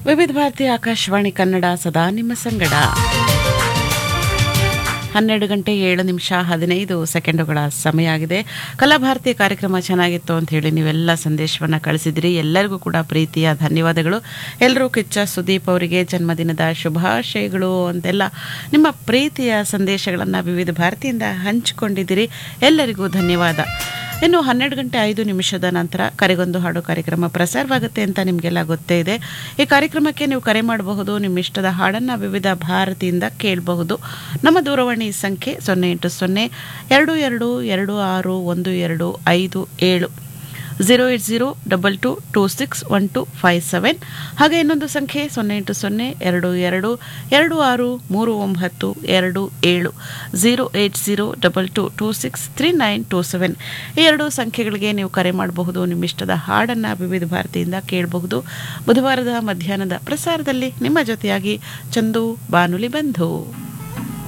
ವಿವಿಧ ಭಾರತಿ ಆಕಾಶವಾಣಿ ಕನ್ನಡ ಸದಾ ನಿಮ್ಮ ಸಂಗಡ ಹನ್ನೆರಡು ಗಂಟೆ ಏಳು ನಿಮಿಷ ಹದಿನೈದು ಸೆಕೆಂಡುಗಳ ಸಮಯ ಆಗಿದೆ ಕಲಾಭಾರತಿ ಕಾರ್ಯಕ್ರಮ ಚೆನ್ನಾಗಿತ್ತು ಅಂತ ಹೇಳಿ ನೀವೆಲ್ಲ ಸಂದೇಶವನ್ನು ಕಳಿಸಿದ್ರಿ ಎಲ್ಲರಿಗೂ ಕೂಡ ಪ್ರೀತಿಯ ಧನ್ಯವಾದಗಳು ಎಲ್ಲರೂ ಕಿಚ್ಚ ಸುದೀಪ್ ಅವರಿಗೆ ಜನ್ಮದಿನದ ಶುಭಾಶಯಗಳು ಅಂತೆಲ್ಲ ನಿಮ್ಮ ಪ್ರೀತಿಯ ಸಂದೇಶಗಳನ್ನು ವಿವಿಧ ಭಾರತಿಯಿಂದ ಹಂಚಿಕೊಂಡಿದ್ದೀರಿ ಎಲ್ಲರಿಗೂ ಧನ್ಯವಾದ ಇನ್ನು ಹನ್ನೆರಡು ಗಂಟೆ ಐದು ನಿಮಿಷದ ನಂತರ ಕರೆಗೊಂದು ಹಾಡು ಕಾರ್ಯಕ್ರಮ ಪ್ರಸಾರವಾಗುತ್ತೆ ಅಂತ ನಿಮಗೆಲ್ಲ ಗೊತ್ತೇ ಇದೆ ಈ ಕಾರ್ಯಕ್ರಮಕ್ಕೆ ನೀವು ಕರೆ ಮಾಡಬಹುದು ನಿಮ್ಮ ಇಷ್ಟದ ಹಾಡನ್ನು ವಿವಿಧ ಭಾರತಿಯಿಂದ ಕೇಳಬಹುದು ನಮ್ಮ ದೂರವಾಣಿ ಸಂಖ್ಯೆ ಸೊನ್ನೆ ಎಂಟು ಸೊನ್ನೆ ಎರಡು ಎರಡು ಎರಡು ಆರು ಒಂದು ಎರಡು ಐದು ಏಳು zero eight zero double two two six one two five seven ಹಾಗೆ ಇನ್ನೊಂದು ಸಂಖ್ಯೆ ಸೊನ್ನೆ ಎಂಟು ಸೊನ್ನೆ ಎರಡು ಎರಡು ಎರಡು ಆರು ಮೂರು ಒಂಬತ್ತು ಎರಡು ಏಳು zero eight zero double two two six three nine two seven ಈ ಎರಡು ಸಂಖ್ಯೆಗಳಿಗೆ ನೀವು ಕರೆ ಮಾಡಬಹುದು ನಿಮ್ಮ ಇಷ್ಟದ ಹಾಡನ್ನು ವಿವಿಧ ಭಾರತಿಯಿಂದ ಕೇಳಬಹುದು ಬುಧವಾರದ ಮಧ್ಯಾಹ್ನದ ಪ್ರಸಾರದಲ್ಲಿ ನಿಮ್ಮ ಜೊತೆಯಾಗಿ ಚಂದು ಬಾನುಲಿ ಬಂಧು